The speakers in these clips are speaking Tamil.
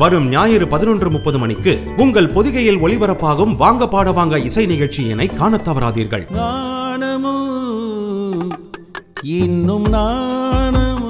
வரும் ஞாயிறு பதினொன்று முப்பது மணிக்கு உங்கள் பொதிகையில் ஒளிபரப்பாகும் வாங்க பாட வாங்க இசை நிகழ்ச்சியினை காணத் தவறாதீர்கள் நாணமோ இன்னும் நாணமோ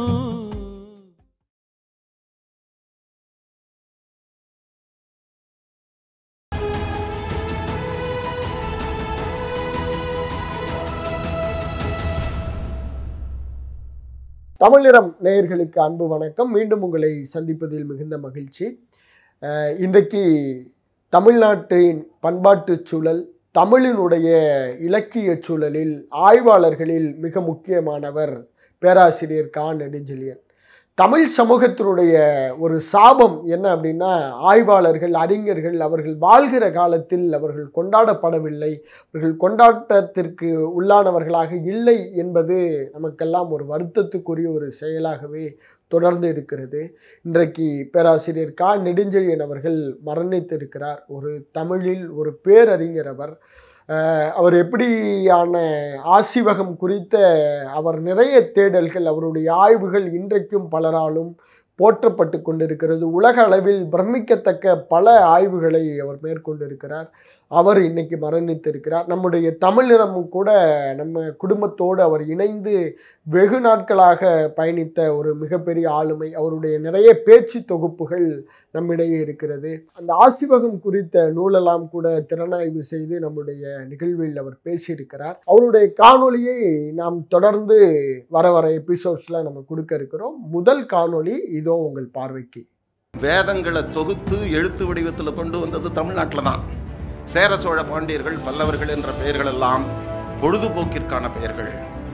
தமிழ் நிறம் நேயர்களுக்கு அன்பு வணக்கம் மீண்டும் உங்களை சந்திப்பதில் மிகுந்த மகிழ்ச்சி அஹ் இன்றைக்கு தமிழ்நாட்டின் பண்பாட்டு சூழல் தமிழினுடைய இலக்கிய சூழலில் ஆய்வாளர்களில் மிக முக்கியமானவர் பேராசிரியர் கா நெடுஞ்செழியன் தமிழ் சமூகத்தினுடைய ஒரு சாபம் என்ன அப்படின்னா ஆய்வாளர்கள் அறிஞர்கள் அவர்கள் வாழ்கிற காலத்தில் அவர்கள் கொண்டாடப்படவில்லை அவர்கள் கொண்டாட்டத்திற்கு உள்ளானவர்களாக இல்லை என்பது நமக்கெல்லாம் ஒரு வருத்தத்துக்குரிய ஒரு செயலாகவே தொடர்ந்து இருக்கிறது இன்றைக்கு பேராசிரியர் கா நெடுஞ்செழியன் அவர்கள் மரணித்திருக்கிறார் ஒரு தமிழில் ஒரு பேரறிஞர் அவர் அஹ் அவர் எப்படியான ஆசிவகம் குறித்த அவர் நிறைய தேடல்கள் அவருடைய ஆய்வுகள் இன்றைக்கும் பலராலும் போற்றப்பட்டு கொண்டிருக்கிறது உலக அளவில் பிரமிக்கத்தக்க பல ஆய்வுகளை அவர் மேற்கொண்டிருக்கிறார் அவர் இன்னைக்கு மரணித்திருக்கிறார் நம்முடைய தமிழ் நிறமும் கூட நம்ம குடும்பத்தோடு அவர் இணைந்து வெகு நாட்களாக பயணித்த ஒரு மிகப்பெரிய ஆளுமை அவருடைய நிறைய பேச்சு தொகுப்புகள் நம்மிடையே இருக்கிறது அந்த ஆசிவகம் குறித்த நூலெல்லாம் கூட திறனாய்வு செய்து நம்முடைய நிகழ்வில் அவர் பேசியிருக்கிறார் அவருடைய காணொளியை நாம் தொடர்ந்து வர வர எபிசோட்ஸில் நம்ம கொடுக்க இருக்கிறோம் முதல் காணொளி இதோ உங்கள் பார்வைக்கு வேதங்களை தொகுத்து எழுத்து வடிவத்தில் கொண்டு வந்தது தமிழ்நாட்டில் தான் சேர சோழ பாண்டியர்கள் பல்லவர்கள் என்ற பெயர்கள் எல்லாம் பொழுதுபோக்கிற்கான பெயர்கள்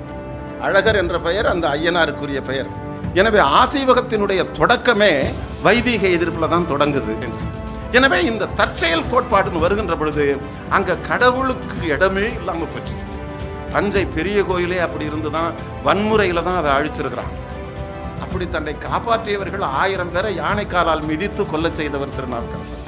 அழகர் என்ற பெயர் அந்த ஐயனாருக்குரிய பெயர் எனவே ஆசீவகத்தினுடைய தொடக்கமே வைதீக எதிர்ப்பில் தான் தொடங்குது எனவே இந்த தற்செயல் கோட்பாடுன்னு வருகின்ற பொழுது அங்க கடவுளுக்கு இடமே இல்லாம போச்சு தஞ்சை பெரிய கோயிலே அப்படி இருந்து தான் வன்முறையில தான் அதை அழிச்சிருக்கிறான் அப்படி தன்னை காப்பாற்றியவர்கள் ஆயிரம் பேரை யானைக்காலால் மிதித்து கொல்லச் செய்தவர் திருநாவுக்கரசர்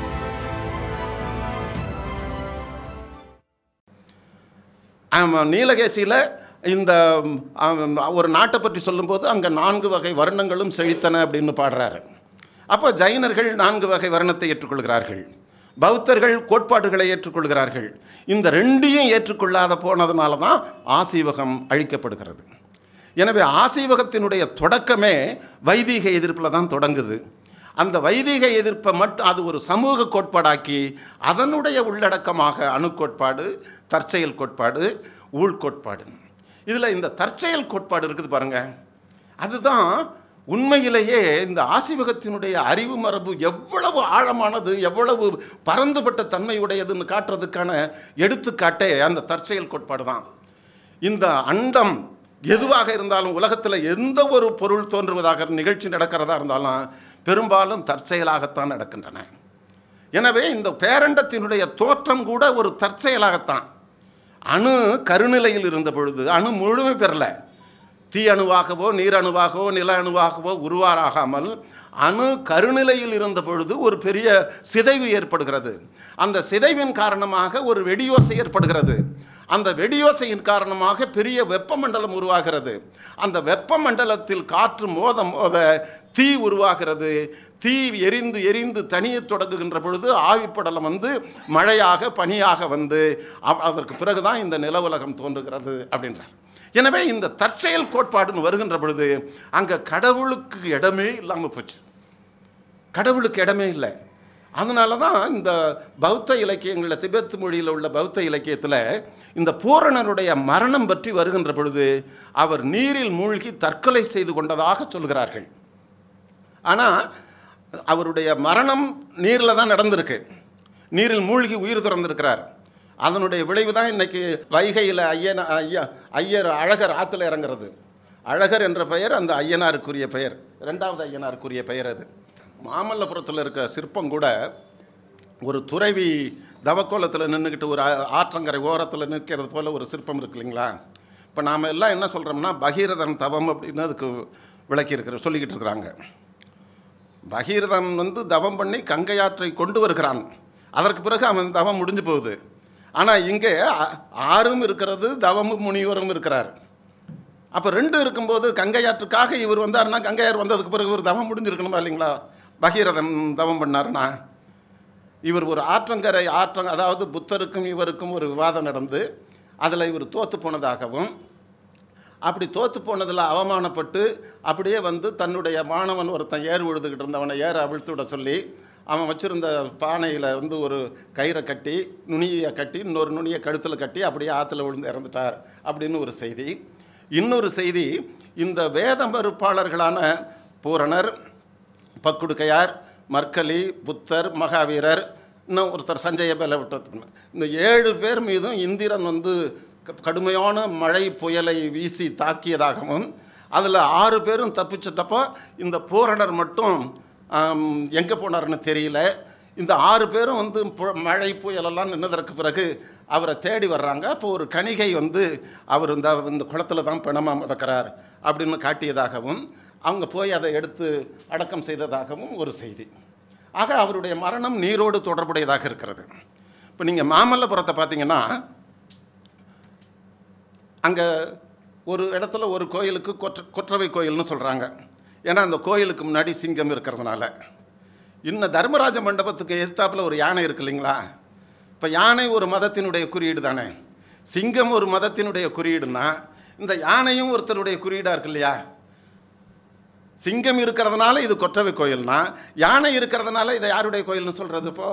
ஆமா, நீலகேசியில இந்த ம், ஆம், ஒரு நாட்டை பற்றி சொல்லும்போது அங்கே நான்கு வகை வர்ணங்களும் செழித்தன அப்படின்னு பாடுறாரு அப்போ ஜைனர்கள் நான்கு வகை வர்ணத்தை ஏற்றுக்கொள்கிறார்கள் பௌத்தர்கள் கோட்பாடுகளை ஏற்றுக்கொள்கிறார்கள் இந்த ரெண்டையும் ஏற்றுக்கொள்ளாத போனதுனால தான் ஆசீவகம் அழிக்கப்படுகிறது எனவே ஆசீவகத்தினுடைய தொடக்கமே வைதீக எதிர்ப்பில் தான் தொடங்குது அந்த வைதீக எதிர்ப்பை மட்டும் அது ஒரு சமூக கோட்பாடாக்கி அதனுடைய உள்ளடக்கமாக அணுக்கோட்பாடு தற்செயல் கோட்பாடு ஊழ்கோட்பாடு இதில் இந்த தற்செயல் கோட்பாடு இருக்குது பாருங்க அதுதான் உண்மையிலேயே இந்த ஆசிவகத்தினுடைய அறிவு மரபு எவ்வளவு ஆழமானது எவ்வளவு பரந்துபட்ட தன்மையுடையதுன்னு காட்டுறதுக்கான எடுத்துக்காட்டே அந்த தற்செயல் கோட்பாடு தான் இந்த அண்டம் எதுவாக இருந்தாலும் உலகத்தில் எந்த ஒரு பொருள் தோன்றுவதாக நிகழ்ச்சி நடக்கிறதா இருந்தாலும் பெரும்பாலும் தற்செயலாகத்தான் நடக்கின்றன எனவே இந்த பேரண்டத்தினுடைய தோற்றம் கூட ஒரு தற்செயலாகத்தான் அணு கருநிலையில் இருந்த பொழுது அணு முழுமை பெறல தீ அணுவாகவோ நீர் அணுவாகவோ நில அணுவாகவோ உருவாராகாமல் அணு கருநிலையில் இருந்த பொழுது ஒரு பெரிய சிதைவு ஏற்படுகிறது அந்த சிதைவின் காரணமாக ஒரு வெடியோசை ஏற்படுகிறது அந்த வெடியோசையின் காரணமாக பெரிய வெப்பமண்டலம் உருவாகிறது அந்த வெப்பமண்டலத்தில் காற்று மோத மோத தீ உருவாகிறது தீ எரிந்து எரிந்து தனியத் தொடங்குகின்ற பொழுது ஆவிப்படலம் வந்து மழையாக பனியாக வந்து அவ்- அதற்கு பிறகுதான் இந்த நில உலகம் தோன்றுகிறது அப்படின்றார் எனவே இந்த தற்செயல் கோட்பாடுன்னு வருகின்ற பொழுது அங்கே கடவுளுக்கு இடமே இல்லாமல் போச்சு கடவுளுக்கு இடமே இல்லை அதனால தான் இந்த பௌத்த இலக்கியங்களில் திபெத் மொழியில் உள்ள பௌத்த இலக்கியத்தில் இந்த பூரணனுடைய மரணம் பற்றி வருகின்ற பொழுது அவர் நீரில் மூழ்கி தற்கொலை செய்து கொண்டதாக சொல்கிறார்கள் ஆனால் அவருடைய மரணம் நீரில் தான் நடந்திருக்கு நீரில் மூழ்கி உயிர் துறந்திருக்கிறார் அதனுடைய விளைவு தான் இன்னைக்கு வைகையில் ஐயன ஐயா ஐயர் அழகர் ஆற்றுல இறங்குறது அழகர் என்ற பெயர் அந்த ஐயனாருக்குரிய பெயர் ரெண்டாவது ஐயனாருக்குரிய பெயர் அது மாமல்லபுரத்தில் இருக்க சிற்பம் கூட ஒரு துறவி தவக்கோலத்தில் நின்றுக்கிட்டு ஒரு ஆ- ஆற்றங்கரை ஓரத்தில் நிற்கிறது போல ஒரு சிற்பம் இருக்கு இல்லைங்களா இப்போ நாம் எல்லாம் என்ன சொல்கிறோம்னா பகீரதன் தவம் அப்படின்னு அதுக்கு விளக்கி இருக்கிற சொல்லிக்கிட்டு இருக்கிறாங்க பகீரதன் வந்து தவம் பண்ணி கங்கையாற்றை கொண்டு வருகிறான் அதற்கு பிறகு அவன் தவம் முடிஞ்சு போகுது ஆனால் இங்கே ஆ- ஆறும் இருக்கிறது தவமும் முனிவரும் இருக்கிறார் அப்போ ரெண்டு இருக்கும்போது கங்கையாற்றுக்காக இவர் வந்தாருன்னா கங்கையார் வந்ததுக்கு பிறகு இவர் தவம் முடிஞ்சிருக்கணுமா இல்லைங்களா பகீரதன் தவம் பண்ணாருன்னா இவர் ஒரு ஆற்றங்கரை ஆற்றங்க அதாவது புத்தருக்கும் இவருக்கும் ஒரு விவாதம் நடந்து அதில் இவர் தோற்று போனதாகவும் அப்படி தோற்று போனதில் அவமானப்பட்டு அப்படியே வந்து தன்னுடைய மாணவன் ஒருத்தன் ஏர் உழுதுகிட்டு இருந்தவனை ஏற அவிழ்த்து விட சொல்லி அவன் வச்சுருந்த பானையில் வந்து ஒரு கயிறை கட்டி நுனியை கட்டி இன்னொரு நுனியை கழுத்தில் கட்டி அப்படியே ஆற்றுல விழுந்து இறந்துட்டார் அப்படின்னு ஒரு செய்தி இன்னொரு செய்தி இந்த வேத மறுப்பாளர்களான பூரணர் பக்குடுக்கையார் மர்க்கலி புத்தர் மகாவீரர் இன்னும் ஒருத்தர் சஞ்சய பேல விட்டு இந்த ஏழு பேர் மீதும் இந்திரன் வந்து க- கடுமையான மழை புயலை வீசி தாக்கியதாகவும் அதில் ஆறு பேரும் தப்பிச்சிட்டப்போ இந்த பூரணர் மட்டும் எங்கே போனார்னு தெரியல இந்த ஆறு பேரும் வந்து பு- மழை புயலெல்லாம் நின்னதற்கு பிறகு அவரை தேடி வர்றாங்க அப்போ ஒரு கணிகை வந்து அவர் இந்த இந்த குளத்துல தான் பிணமாக மிதக்கிறார் அப்படின்னு காட்டியதாகவும் அவங்க போய் அதை எடுத்து அடக்கம் செய்ததாகவும் ஒரு செய்தி ஆக அவருடைய மரணம் நீரோடு தொடர்புடையதாக இருக்கிறது இப்போ நீங்கள் மாமல்லபுரத்தை பார்த்தீங்கன்னா அங்கே ஒரு இடத்துல ஒரு கோயிலுக்கு கொற்ற கொற்றவை கோயில்னு சொல்கிறாங்க ஏன்னா அந்த கோயிலுக்கு முன்னாடி சிங்கம் இருக்கிறதுனால இன்னும் தர்மராஜ மண்டபத்துக்கு எதிர்த்தாப்புல ஒரு யானை இருக்கு இல்லைங்களா இப்போ யானை ஒரு மதத்தினுடைய குறியீடு தானே சிங்கம் ஒரு மதத்தினுடைய குறியீடுனா இந்த யானையும் ஒருத்தருடைய குறியீடாக இருக்கு இல்லையா சிங்கம் இருக்கிறதுனால இது கொற்றவை கோயில்னா யானை இருக்கிறதுனால இதை யாருடைய கோயில்னு சொல்கிறது இப்போ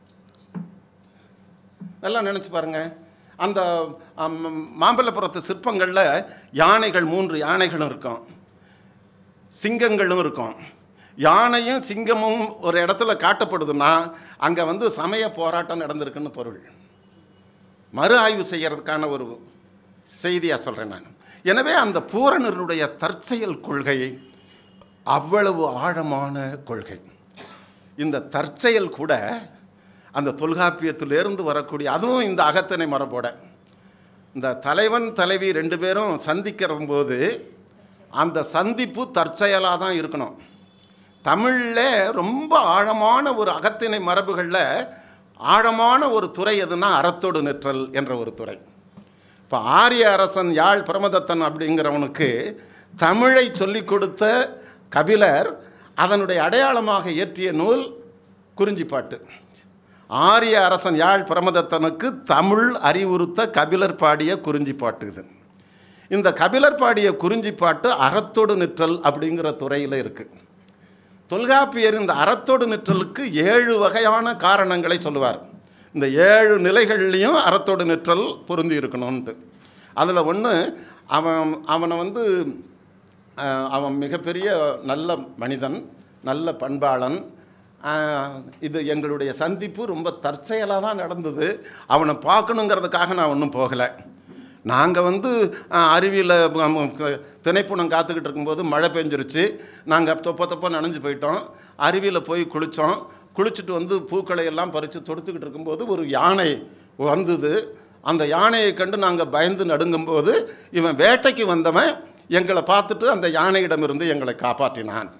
நல்லா நினச்சி பாருங்க அந்த அம், மாமல்லபுரத்து சிற்பங்களில் யானைகள் மூன்று யானைகளும் இருக்கும் சிங்கங்களும் இருக்கும் யானையும் சிங்கமும் ஒரு இடத்துல காட்டப்படுதுன்னா அங்கே வந்து சமய போராட்டம் நடந்திருக்குன்னு பொருள் மறு ஆய்வு செய்யறதுக்கான ஒரு செய்தியாக சொல்கிறேன் நான் எனவே அந்த பூரணருடைய தற்செயல் கொள்கை அவ்வளவு ஆழமான கொள்கை இந்த தற்செயல் கூட அந்த தொல்காப்பியத்திலிருந்து வரக்கூடிய அதுவும் இந்த அகத்திணை மரபோட இந்த தலைவன் தலைவி ரெண்டு பேரும் சந்திக்கிற போது அந்த சந்திப்பு தற்செயலாக தான் இருக்கணும் தமிழில் ரொம்ப ஆழமான ஒரு அகத்திணை மரபுகளில் ஆழமான ஒரு துறை எதுனா அறத்தோடு நிற்றல் என்ற ஒரு துறை இப்போ ஆரிய அரசன் யாழ் பிரமதத்தன் அப்படிங்கிறவனுக்கு தமிழை சொல்லிக் கொடுத்த கபிலர் அதனுடைய அடையாளமாக இயற்றிய நூல் குறிஞ்சிப்பாட்டு ஆரிய அரசன் யாழ் பிரமதத்தனுக்கு தமிழ் அறிவுறுத்த கபிலர் பாடிய குறிஞ்சிப்பாட்டு இது இந்த கபிலர் பாடிய குறிஞ்சிப்பாட்டு அறத்தோடு நிற்றல் அப்படிங்கிற துறையில் இருக்குது தொல்காப்பியர் இந்த அறத்தோடு நிற்றலுக்கு ஏழு வகையான காரணங்களை சொல்லுவார் இந்த ஏழு நிலைகள்லையும் அறத்தோடு நிற்றல் பொருந்தி இருக்கணும்ன்ட்டு அதில் ஒன்று அவன் அவனை வந்து அஹ், அவன் மிகப்பெரிய நல்ல மனிதன் நல்ல பண்பாளன் அஹ், இது எங்களுடைய சந்திப்பு ரொம்ப தற்செயலாக தான் நடந்தது அவனை பார்க்கணுங்கிறதுக்காக நான் ஒன்றும் போகலை நாங்கள் வந்து அருவியில் திணைப்புணம் காத்துக்கிட்டு இருக்கும்போது மழை பெஞ்சிருச்சு நாங்கள் தொப்ப தொப்ப நனைஞ்சு போயிட்டோம் அருவியில் போய் குளித்தோம் குளிச்சுட்டு வந்து பூக்களை எல்லாம் பறித்து தொடுத்துக்கிட்டு இருக்கும்போது ஒரு யானை வந்தது அந்த யானையை கண்டு நாங்கள் பயந்து நடுங்கும்போது இவன் வேட்டைக்கு வந்தவன் எங்களை பார்த்துட்டு அந்த யானையிடமிருந்து எங்களை காப்பாற்றினான்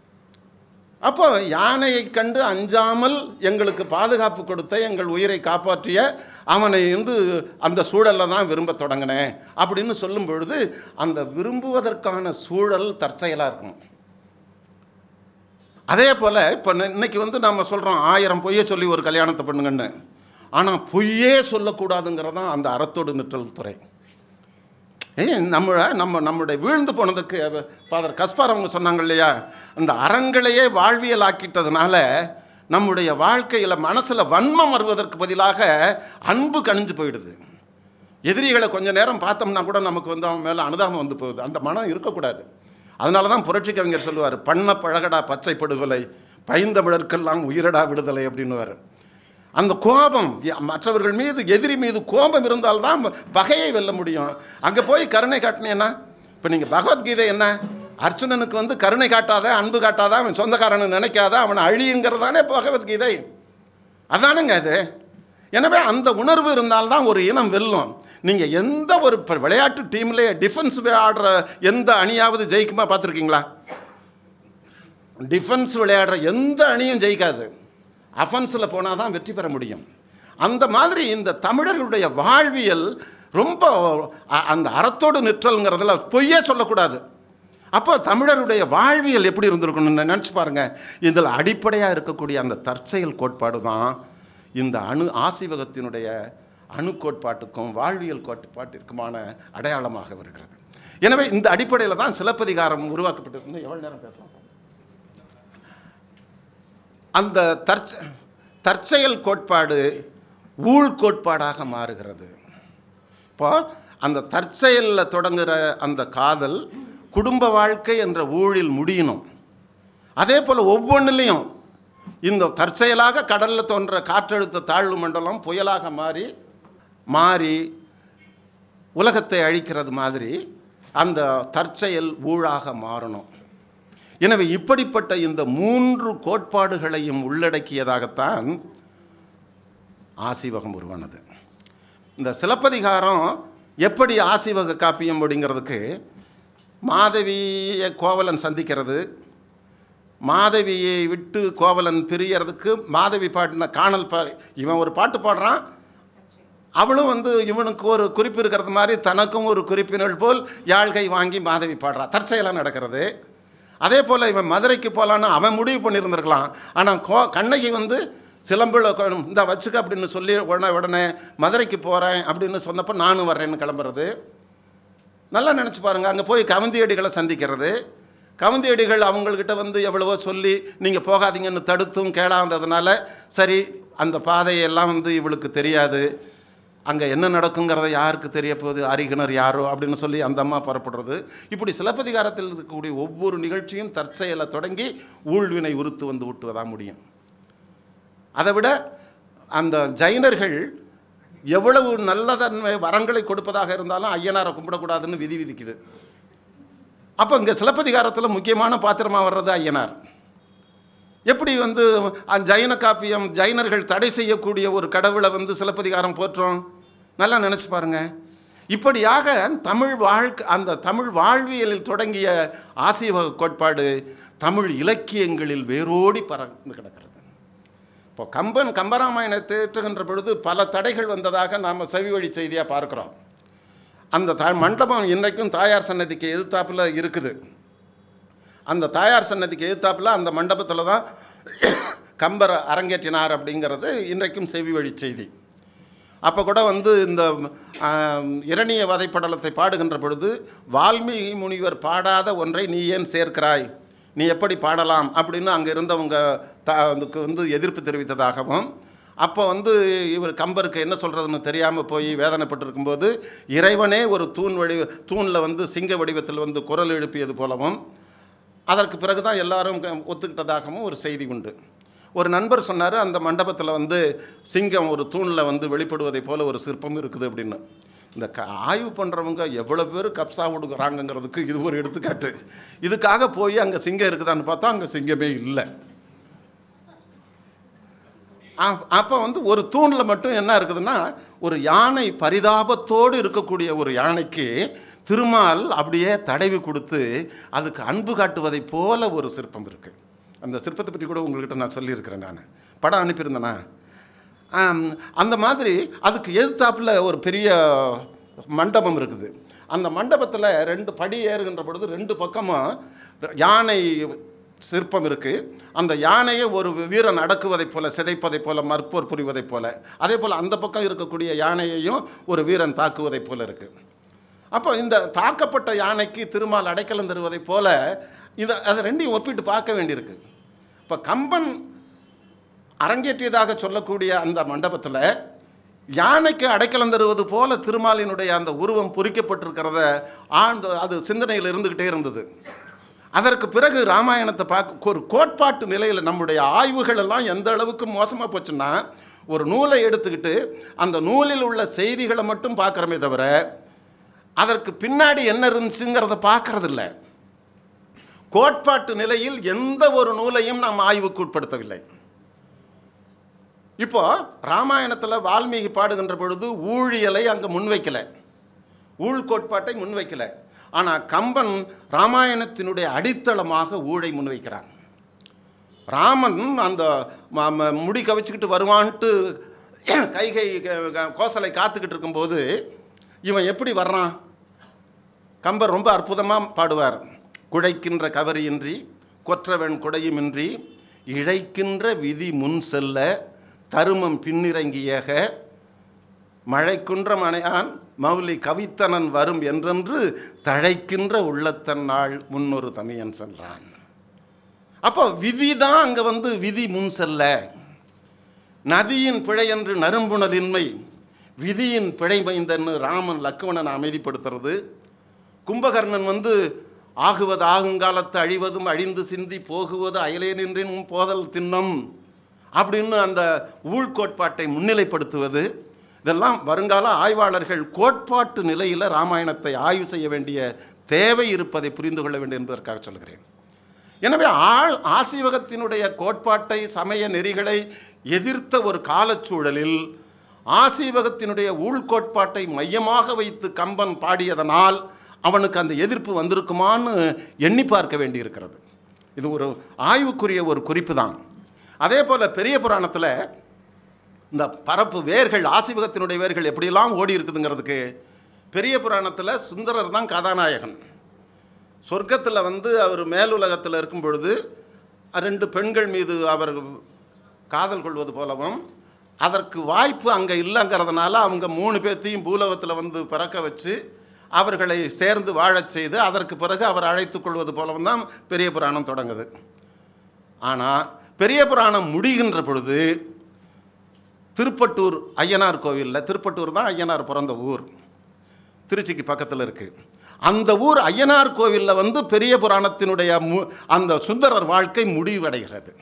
அப்போ யானையை கண்டு அஞ்சாமல் எங்களுக்கு பாதுகாப்பு கொடுத்த எங்கள் உயிரை காப்பாற்றிய அவனை வந்து அந்த சூழலில் தான் விரும்ப தொடங்கினேன் அப்படின்னு சொல்லும் பொழுது அந்த விரும்புவதற்கான சூழல் தற்செயலாக இருக்கும் அதே போல் இப்போ இன்னைக்கு வந்து நம்ம சொல்கிறோம் ஆயிரம் பொய்யை சொல்லி ஒரு கல்யாணத்தை பண்ணுங்கன்னு ஆனால் பொய்யே சொல்லக்கூடாதுங்கிறது தான் அந்த அறத்தோடு நிற்றல் துறை ஏய் நம்ம நம்ம நம்முடைய வீழ்ந்து போனதுக்கு ஃபாதர் கஸ்பார் அவங்க சொன்னாங்க இல்லையா அந்த அறங்களையே வாழ்வியல் ஆக்கிட்டதுனால நம்முடைய வாழ்க்கையில் மனசில் வன்மம் வருவதற்கு பதிலாக அன்பு கணிஞ்சு போயிடுது எதிரிகளை கொஞ்ச நேரம் பார்த்தோம்னா கூட நமக்கு வந்து அவன் மேலே அனுதாபம் வந்து போகுது அந்த மனம் இருக்கக்கூடாது அதனால தான் புரட்சி கவிஞர் சொல்லுவார் பண்ண பழகடா பச்சை படுகொலை பைந்தமிழர்க்கெல்லாம் உயிரடா விடுதலை அப்படின்னுவார் அந்த கோபம் எ- மற்றவர்கள் மீது எதிரி மீது கோபம் இருந்தால்தான் பகையை வெல்ல முடியும் அங்கே போய் கருணை காட்டினேன்னா இப்போ நீங்கள் பகவத்கீதை என்ன அர்ஜுனனுக்கு வந்து கருணை காட்டாத அன்பு காட்டாத அவன் சொந்தக்காரனை நினைக்காத அவனை அழியுங்கிறதானே பகவத்கீதை அதானுங்க அது எனவே அந்த உணர்வு இருந்தால்தான் ஒரு இனம் வெல்லும் நீங்கள் எந்த ஒரு இப்போ விளையாட்டு டீம்லேயே டிஃபென்ஸ் ஆடுற எந்த அணியாவது ஜெயிக்குமா பார்த்துருக்கீங்களா டிஃபென்ஸ் விளையாடுற எந்த அணியும் ஜெயிக்காது அஃபென்ஸில் போனால் தான் வெற்றி பெற முடியும் அந்த மாதிரி இந்த தமிழர்களுடைய வாழ்வியல் ரொம்ப அ- அந்த அறத்தோடு நிற்றல்ங்கிறதுல பொய்யே சொல்லக்கூடாது அப்போ தமிழருடைய வாழ்வியல் எப்படி இருந்திருக்கணும்னு நினச்சி பாருங்க இதில் அடிப்படையாக இருக்கக்கூடிய அந்த தற்செயல் கோட்பாடு தான் இந்த அணு ஆசிவகத்தினுடைய அணு கோட்பாட்டுக்கும் வாழ்வியல் கோட்பாட்டிற்குமான அடையாளமாக வருகிறது எனவே இந்த அடிப்படையில் தான் சிலப்பதிகாரம் உருவாக்கப்பட்டிருக்கு எவ்வளோ நேரம் பேசலாம் அந்த தற்ச தற்செயல் கோட்பாடு ஊழ் கோட்பாடாக மாறுகிறது இப்போ அந்த தற்செயலில் தொடங்குகிற அந்த காதல் குடும்ப வாழ்க்கை என்ற ஊழில் முடியணும் அதே போல் ஒவ்வொன்றிலையும் இந்த தற்செயலாக கடலில் தோன்ற காற்றழுத்த தாழ்வு மண்டலம் புயலாக மாறி மாறி உலகத்தை அழிக்கிறது மாதிரி அந்த தற்செயல் ஊழாக மாறணும் எனவே இப்படிப்பட்ட இந்த மூன்று கோட்பாடுகளையும் உள்ளடக்கியதாகத்தான் ஆசிவகம் உருவானது இந்த சிலப்பதிகாரம் எப்படி ஆசிவக காப்பியம் அப்படிங்கிறதுக்கு மாதவியை கோவலன் சந்திக்கிறது மாதவியை விட்டு கோவலன் பிரியறதுக்கு மாதவி பாடின காணல் பா இவன் ஒரு பாட்டு பாடுறான் அவளும் வந்து இவனுக்கு ஒரு குறிப்பு இருக்கிறது மாதிரி தனக்கும் ஒரு குறிப்பினள் போல் யாழ்கை வாங்கி மாதவி பாடுறா தற்செயலாக நடக்கிறது அதே போல் இவன் மதுரைக்கு போகலான்னு அவன் முடிவு பண்ணியிருந்திருக்கலாம் ஆனால் கோ கண்ணகி வந்து சிலம்பில் இந்த வச்சுக்க அப்படின்னு சொல்லி உடனே உடனே மதுரைக்கு போகிறேன் அப்படின்னு சொன்னப்போ நானும் வர்றேன்னு கிளம்புறது நல்லா நினச்சி பாருங்கள் அங்கே போய் கவுந்தியடிகளை சந்திக்கிறது கவுந்தியடிகள் அவங்கக்கிட்ட வந்து எவ்வளவோ சொல்லி நீங்கள் போகாதீங்கன்னு தடுத்தும் கேளாததுனால சரி அந்த பாதையெல்லாம் வந்து இவளுக்கு தெரியாது அங்கே என்ன நடக்குங்கிறத யாருக்கு தெரிய போகுது அறிகினர் யாரோ அப்படின்னு சொல்லி அந்த அம்மா புறப்படுறது இப்படி சிலப்பதிகாரத்தில் இருக்கக்கூடிய ஒவ்வொரு நிகழ்ச்சியும் தற்செயலை தொடங்கி ஊழ்வினை உறுத்து வந்து விட்டுவதாக முடியும் அதை விட அந்த ஜைனர்கள் எவ்வளவு நல்லதன்மை வரங்களை கொடுப்பதாக இருந்தாலும் ஐயனாரை கும்பிடக்கூடாதுன்னு விதி விதிக்குது அப்போ இங்கே சிலப்பதிகாரத்தில் முக்கியமான பாத்திரமாக வர்றது ஐயனார் எப்படி வந்து அந்த ஜைன காப்பியம் ஜைனர்கள் தடை செய்யக்கூடிய ஒரு கடவுளை வந்து சிலப்பதிகாரம் போற்றோம் நல்லா நினச்சி பாருங்க இப்படியாக தமிழ் வாழ்க்கை அந்த தமிழ் வாழ்வியலில் தொடங்கிய ஆசீவக கோட்பாடு தமிழ் இலக்கியங்களில் வேரோடி பறந்து கிடக்கிறது இப்போ கம்பன் கம்பராமாயணத்தை ஏற்றுகின்ற பொழுது பல தடைகள் வந்ததாக நாம் செவி வழி செய்தியாக பார்க்குறோம் அந்த த மண்டபம் இன்றைக்கும் தாயார் சன்னதிக்கு எதிர்த்தாப்புல இருக்குது அந்த தாயார் சன்னதிக்கு எதிர்த்தாப்புல அந்த மண்டபத்தில் தான் கம்பர் அரங்கேற்றினார் அப்படிங்கிறது இன்றைக்கும் செவி வழி செய்தி அப்போ கூட வந்து இந்த ஆம், இரணிய வதைப்படலத்தை பாடுகின்ற பொழுது வால்மீகி முனிவர் பாடாத ஒன்றை நீ ஏன் சேர்க்கிறாய் நீ எப்படி பாடலாம் அப்படின்னு அங்கே இருந்தவங்க த அதுக்கு வந்து எதிர்ப்பு தெரிவித்ததாகவும் அப்போ வந்து இவர் கம்பருக்கு என்ன சொல்கிறதுன்னு தெரியாமல் போய் வேதனைப்பட்டிருக்கும்போது இறைவனே ஒரு தூண் வடி தூணில் வந்து சிங்க வடிவத்தில் வந்து குரல் எழுப்பியது போலவும் அதற்கு பிறகு தான் எல்லாரும் க- ஒத்துக்கிட்டதாகவும் ஒரு செய்தி உண்டு ஒரு நண்பர் சொன்னார் அந்த மண்டபத்தில் வந்து சிங்கம் ஒரு தூணில் வந்து வெளிப்படுவதை போல ஒரு சிற்பம் இருக்குது அப்படின்னு இந்த க ஆய்வு பண்ணுறவங்க எவ்வளோ பேர் கப்சா விடுக்கிறாங்கங்கிறதுக்கு இது ஒரு எடுத்துக்காட்டு இதுக்காக போய் அங்கே சிங்கம் இருக்குதான்னு பார்த்தா அங்கே சிங்கமே இல்லை அப்போ வந்து ஒரு தூணில் மட்டும் என்ன இருக்குதுன்னா ஒரு யானை பரிதாபத்தோடு இருக்கக்கூடிய ஒரு யானைக்கு திருமால் அப்படியே தடவி கொடுத்து அதுக்கு அன்பு காட்டுவதைப் போல ஒரு சிற்பம் இருக்குது அந்த சிற்பத்தை பற்றி கூட உங்கள்கிட்ட நான் சொல்லியிருக்கிறேன் நான் படம் அனுப்பியிருந்தேனா ஆம், அந்த மாதிரி அதுக்கு எதிர்த்தாப்புல ஒரு பெரிய மண்டபம் இருக்குது அந்த மண்டபத்தில் ரெண்டு படி ஏறுகின்ற பொழுது ரெண்டு பக்கமும் யானை சிற்பம் இருக்குது அந்த யானையை ஒரு வீரன் அடக்குவதைப் போல சிதைப்பதைப் போல மற்போர் புரிவதைப் போல அதே போல் அந்த பக்கம் இருக்கக்கூடிய யானையையும் ஒரு வீரன் தாக்குவதைப் போல இருக்குது அப்போ இந்த தாக்கப்பட்ட யானைக்கு திருமால் அடைக்கலம் தருவதைப் போல இதை அதை ரெண்டையும் ஒப்பிட்டு பார்க்க வேண்டியிருக்கு இப்போ கம்பன் அரங்கேற்றியதாக சொல்லக்கூடிய அந்த மண்டபத்தில் யானைக்கு அடைக்கலம் தருவது போல திருமாலினுடைய அந்த உருவம் பொறிக்கப்பட்டிருக்கிறத ஆழ்ந்த அது சிந்தனையில் இருந்துக்கிட்டே இருந்தது அதற்கு பிறகு ராமாயணத்தை பார்க்க ஒரு கோட்பாட்டு நிலையில் நம்முடைய ஆய்வுகள் எல்லாம் எந்த அளவுக்கு மோசமாக போச்சுன்னா ஒரு நூலை எடுத்துக்கிட்டு அந்த நூலில் உள்ள செய்திகளை மட்டும் பார்க்குறோமே தவிர அதற்கு பின்னாடி என்ன இருந்துச்சுங்கிறத பார்க்கறதில்ல கோட்பாட்டு நிலையில் எந்த ஒரு நூலையும் நாம் ஆய்வுக்கு உட்படுத்தவில்லை இப்போ ராமாயணத்தில் வால்மீகி பாடுகின்ற பொழுது ஊழியலை அங்கே முன்வைக்கலை ஊழ் கோட்பாட்டை முன்வைக்கலை ஆனால் கம்பன் ராமாயணத்தினுடைய அடித்தளமாக ஊழை முன்வைக்கிறான் ராமன் அந்த ம- ம- முடி கவிச்சுக்கிட்டு வருவான்ட்டு கைகை க- க- கோசலை காத்துக்கிட்டு இருக்கும்போது இவன் எப்படி வர்றான் கம்பர் ரொம்ப அற்புதமாக பாடுவார் குழைக்கின்ற கவரியின்றி கொற்றவன் குடையுமின்றி இழைக்கின்ற விதி முன் செல்ல தருமம் பின்னிறங்கியக மழைக்குன்ற மனையான் மௌலி கவித்தனன் வரும் என்றென்று தழைக்கின்ற உள்ளத்தன் நாள் முன்னொரு தமியன் சென்றான் அப்போ விதி தான் அங்கே வந்து விதி முன் செல்ல நதியின் பிழை என்று நறும்புணலின்மை விதியின் பிழை மைந்தன்னு ராமன் லக்குவணனை அமைதிப்படுத்துறது கும்பகர்ணன் வந்து ஆகுவது ஆகுங்காலத்து அழிவதும் அழிந்து சிந்தி போகுவது அயலேனின்றின் போதல் தின்னம் அப்படின்னு அந்த ஊழ்கோட்பாட்டை முன்னிலைப்படுத்துவது இதெல்லாம் வருங்கால ஆய்வாளர்கள் கோட்பாட்டு நிலையில் ராமாயணத்தை ஆய்வு செய்ய வேண்டிய தேவை இருப்பதை புரிந்து கொள்ள வேண்டும் என்பதற்காக சொல்கிறேன் எனவே ஆ ஆசீவகத்தினுடைய கோட்பாட்டை சமய நெறிகளை எதிர்த்த ஒரு காலச்சூழலில் ஆசீவகத்தினுடைய உள்கோட்பாட்டை மையமாக வைத்து கம்பன் பாடியதனால் அவனுக்கு அந்த எதிர்ப்பு வந்திருக்குமான்னு எண்ணி பார்க்க வேண்டியிருக்கிறது இது ஒரு ஆய்வுக்குரிய ஒரு குறிப்பு தான் அதே போல் பெரிய புராணத்தில் இந்த பரப்பு வேர்கள் ஆசீவகத்தினுடைய வேர்கள் எப்படியெல்லாம் ஓடி இருக்குதுங்கிறதுக்கு பெரிய புராணத்தில் சுந்தரர் தான் கதாநாயகன் சொர்க்கத்தில் வந்து அவர் மேலுலகத்தில் இருக்கும் பொழுது ரெண்டு பெண்கள் மீது அவர் காதல் கொள்வது போலவும் அதற்கு வாய்ப்பு அங்கே இல்லைங்கிறதுனால அவங்க மூணு பேர்த்தையும் பூலோகத்தில் வந்து பிறக்க வச்சு அவர்களை சேர்ந்து வாழச் செய்து அதற்கு பிறகு அவர் அழைத்துக் கொள்வது போலவும் தான் பெரிய புராணம் தொடங்குது ஆனால் பெரிய புராணம் முடிகின்ற பொழுது திருப்பட்டூர் ஐயனார் கோவிலில் திருப்பட்டூர் தான் ஐயனார் பிறந்த ஊர் திருச்சிக்கு பக்கத்தில் இருக்குது அந்த ஊர் ஐயனார் கோவிலில் வந்து பெரிய புராணத்தினுடைய மு அந்த சுந்தரர் வாழ்க்கை முடிவடைகிறது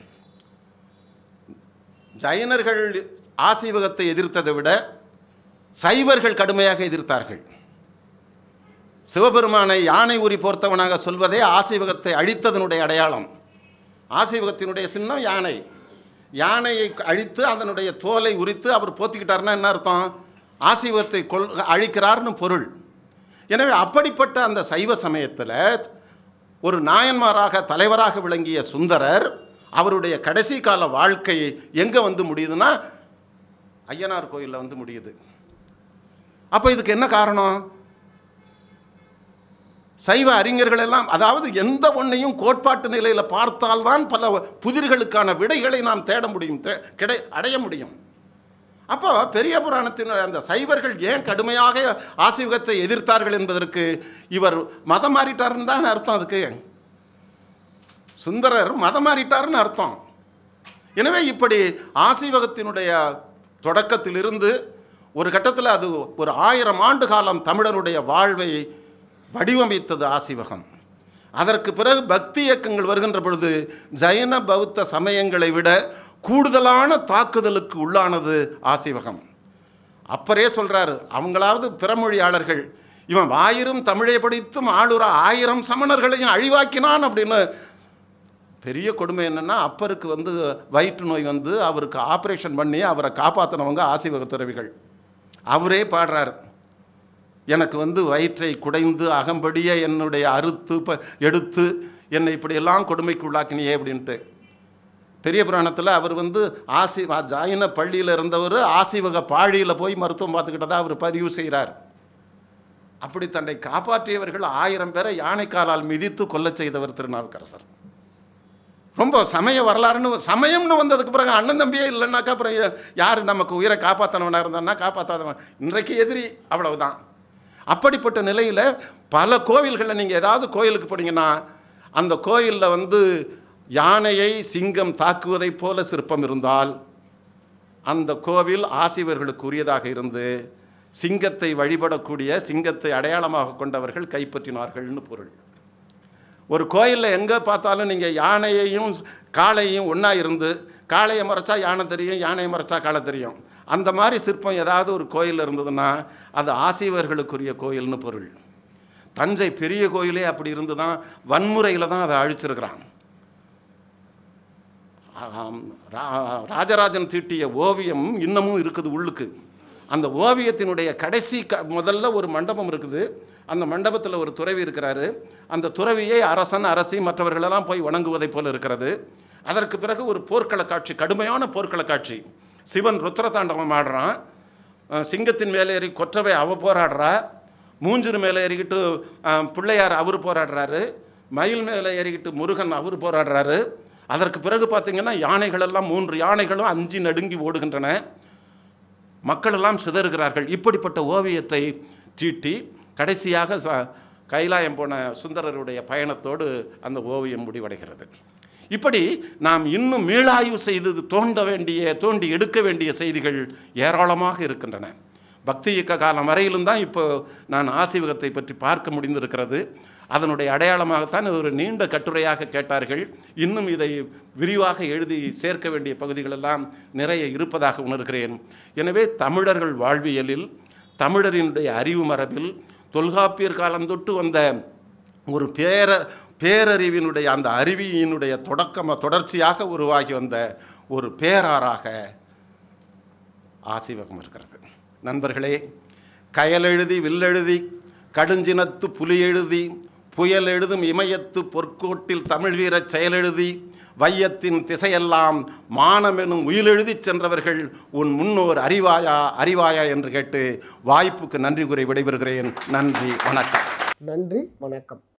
ஜைனர்கள் ஆசீவகத்தை எதிர்த்ததை விட சைவர்கள் கடுமையாக எதிர்த்தார்கள் சிவபெருமானை யானை உரி போர்த்தவனாக சொல்வதே ஆசீவகத்தை அழித்ததனுடைய அடையாளம் ஆசீவகத்தினுடைய சின்னம் யானை யானையை அழித்து அதனுடைய தோலை உரித்து அவர் போத்திக்கிட்டாருன்னா என்ன அர்த்தம் ஆசீவகத்தை கொள் அழிக்கிறார்னு பொருள் எனவே அப்படிப்பட்ட அந்த சைவ சமயத்தில் ஒரு நாயன்மாராக தலைவராக விளங்கிய சுந்தரர் அவருடைய கடைசி கால வாழ்க்கை எங்கே வந்து முடியுதுன்னா ஐயனார் கோயிலில் வந்து முடியுது அப்போ இதுக்கு என்ன காரணம் சைவ அறிஞர்கள் எல்லாம் அதாவது எந்த ஒன்றையும் கோட்பாட்டு நிலையில் பார்த்தால்தான் பல புதிர்களுக்கான விடைகளை நாம் தேட முடியும் தே- கிடை அடைய முடியும் அப்போ பெரிய புராணத்தின் அந்த சைவர்கள் ஏன் கடுமையாக ஆசீவகத்தை எதிர்த்தார்கள் என்பதற்கு இவர் மதம் மாறிட்டாருன்னு தான் அர்த்தம் அதுக்கு சுந்தரர் மதம் மாறிட்டாருன்னு அர்த்தம் எனவே இப்படி ஆசீவகத்தினுடைய தொடக்கத்திலிருந்து ஒரு கட்டத்தில் அது ஒரு ஆயிரம் ஆண்டு காலம் தமிழருடைய வாழ்வை வடிவமைத்தது ஆசீவகம் அதற்கு பிறகு பக்தி இயக்கங்கள் வருகின்ற பொழுது ஜைன பௌத்த சமயங்களை விட கூடுதலான தாக்குதலுக்கு உள்ளானது ஆசீவகம் அப்பரே சொல்றாரு அவங்களாவது பிறமொழியாளர்கள் இவன் ஆயிரம் தமிழை படித்தும் ஆளுற ஆயிரம் சமணர்களையும் அழிவாக்கினான் அப்படின்னு பெரிய கொடுமை என்னென்னா அப்பருக்கு வந்து வயிற்று நோய் வந்து அவருக்கு ஆப்ரேஷன் பண்ணி அவரை காப்பாற்றினவங்க ஆசீவக துறவிகள் அவரே பாடுறார் எனக்கு வந்து வயிற்றை குடைந்து அகம்படியே என்னுடைய அறுத்து ப எடுத்து என்னை இப்படியெல்லாம் கொடுமைக்கு உள்ளாக்கினியே அப்படின்ட்டு பெரிய புராணத்தில் அவர் வந்து ஆசி ஜாயின பள்ளியில் இருந்தவர் ஆசிவக பாழியில் போய் மருத்துவம் பார்த்துக்கிட்டதா அவர் பதிவு செய்கிறார் அப்படி தன்னை காப்பாற்றியவர்கள் ஆயிரம் பேரை யானைக்காலால் மிதித்து கொல்லச் செய்தவர் திருநாவுக்கரசர் ரொம்ப சமய வரலாறுன்னு சமயம்னு வந்ததுக்கு பிறகு அண்ணன் தம்பியே இல்லைன்னாக்கா அப்புறம் யா- யார் நமக்கு உயிரை காப்பாற்றினவனாக இருந்தான்னா காப்பாற்றாதவன் இன்றைக்கு எதிரி அவ்வளவுதான் அப்படிப்பட்ட நிலையில் பல கோவில்களில் நீங்கள் ஏதாவது கோயிலுக்கு போனீங்கன்னா அந்த கோயிலில் வந்து யானையை சிங்கம் தாக்குவதைப் போல சிற்பம் இருந்தால் அந்த கோவில் ஆசிவர்களுக்கு உரியதாக இருந்து சிங்கத்தை வழிபடக்கூடிய சிங்கத்தை அடையாளமாக கொண்டவர்கள் கைப்பற்றினார்கள்னு பொருள் ஒரு கோயிலில் எங்கே பார்த்தாலும் நீங்கள் யானையையும் காளையையும் ஒன்றா இருந்து காளையை மறைச்சா யானை தெரியும் யானையை மறைச்சா காளை தெரியும் அந்த மாதிரி சிற்பம் ஏதாவது ஒரு கோயில் இருந்ததுன்னா அது ஆசீவர்களுக்குரிய கோயில்னு பொருள் தஞ்சை பெரிய கோயிலே அப்படி இருந்து தான் வன்முறையில் தான் அதை அழிச்சிருக்கிறான் ஆம், ரா- ராஜராஜன் தீட்டிய ஓவியம் இன்னமும் இருக்குது உள்ளுக்கு அந்த ஓவியத்தினுடைய கடைசி க முதல்ல ஒரு மண்டபம் இருக்குது அந்த மண்டபத்தில் ஒரு துறவி இருக்கிறாரு அந்த துறவியை அரசன் அரசி மற்றவர்களெல்லாம் போய் வணங்குவதைப் போல இருக்கிறது அதற்கு பிறகு ஒரு போர்க்கள காட்சி கடுமையான போர்க்கள காட்சி சிவன் ருத்ர தாண்டவம் ஆடுறான் அஹ், சிங்கத்தின் மேலே ஏறி கொற்றவை அவ போராடுறா மூஞ்சூர் மேலே ஏறிக்கிட்டு அஹ், பிள்ளையார் அவர் போராடுறாரு மயில் மேலே ஏறிக்கிட்டு முருகன் அவர் போராடுறாரு அதற்கு பிறகு பார்த்தீங்கன்னா யானைகள் எல்லாம் மூன்று யானைகளும் அஞ்சு நடுங்கி ஓடுகின்றன மக்கள் எல்லாம் சிதறுகிறார்கள் இப்படிப்பட்ட ஓவியத்தை தீட்டி கடைசியாக ச- கைலாயம் போன சுந்தரருடைய பயணத்தோடு அந்த ஓவியம் முடிவடைகிறது இப்படி நாம் இன்னும் மீளாய்வு செய்து தோண்ட வேண்டிய தோண்டி எடுக்க வேண்டிய செய்திகள் ஏராளமாக இருக்கின்றன பக்தி இயக்க காலம் வரையிலும் தான் இப்போ நான் ஆசிவகத்தை பற்றி பார்க்க முடிந்திருக்கிறது அதனுடைய அடையாளமாகத்தான் இது ஒரு நீண்ட கட்டுரையாக கேட்டார்கள் இன்னும் இதை விரிவாக எழுதி சேர்க்க வேண்டிய பகுதிகளெல்லாம் நிறைய இருப்பதாக உணர்கிறேன் எனவே தமிழர்கள் வாழ்வியலில் தமிழரினுடைய அறிவு மரபில் தொல்காப்பியர் காலம் தொட்டு வந்த ஒரு பேர பேரறிவினுடைய அந்த அறிவியினுடைய தொடக்கம தொடர்ச்சியாக உருவாகி வந்த ஒரு பேராறாக ஆசிவகம் இருக்கிறது நண்பர்களே கயலெழுதி வில்லெழுதி கடுஞ்சினத்து புலி எழுதி புயல் எழுதும் இமயத்து பொற்கோட்டில் தமிழ் வீரச் செயலெழுதி வையத்தின் திசையெல்லாம் மானமெனும் உயிலெழுதிச் சென்றவர்கள் உன் முன்னோர் அறிவாயா அறிவாயா என்று கேட்டு வாய்ப்புக்கு நன்றி கூறி விடைபெறுகிறேன் நன்றி வணக்கம் நன்றி வணக்கம்